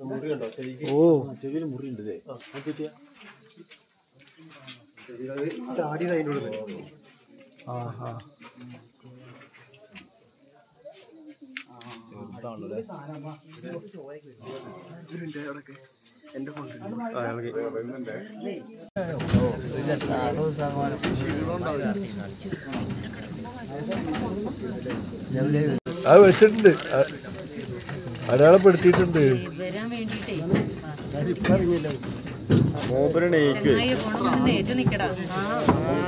ഓ ചെവിയിൽ മുറിയുണ്ട് ഇതേ ആ ആ അത് വെച്ചിട്ടുണ്ട് അ- അടയാളപ്പെടുത്തിയിട്ടുണ്ട് വരാൻ വേണ്ടിട്ടേ മൂപ്പര് ണീക്ക് ചങ്ങായി പോണം നിന്ന് ഏറ്റു നിക്കടാ ആ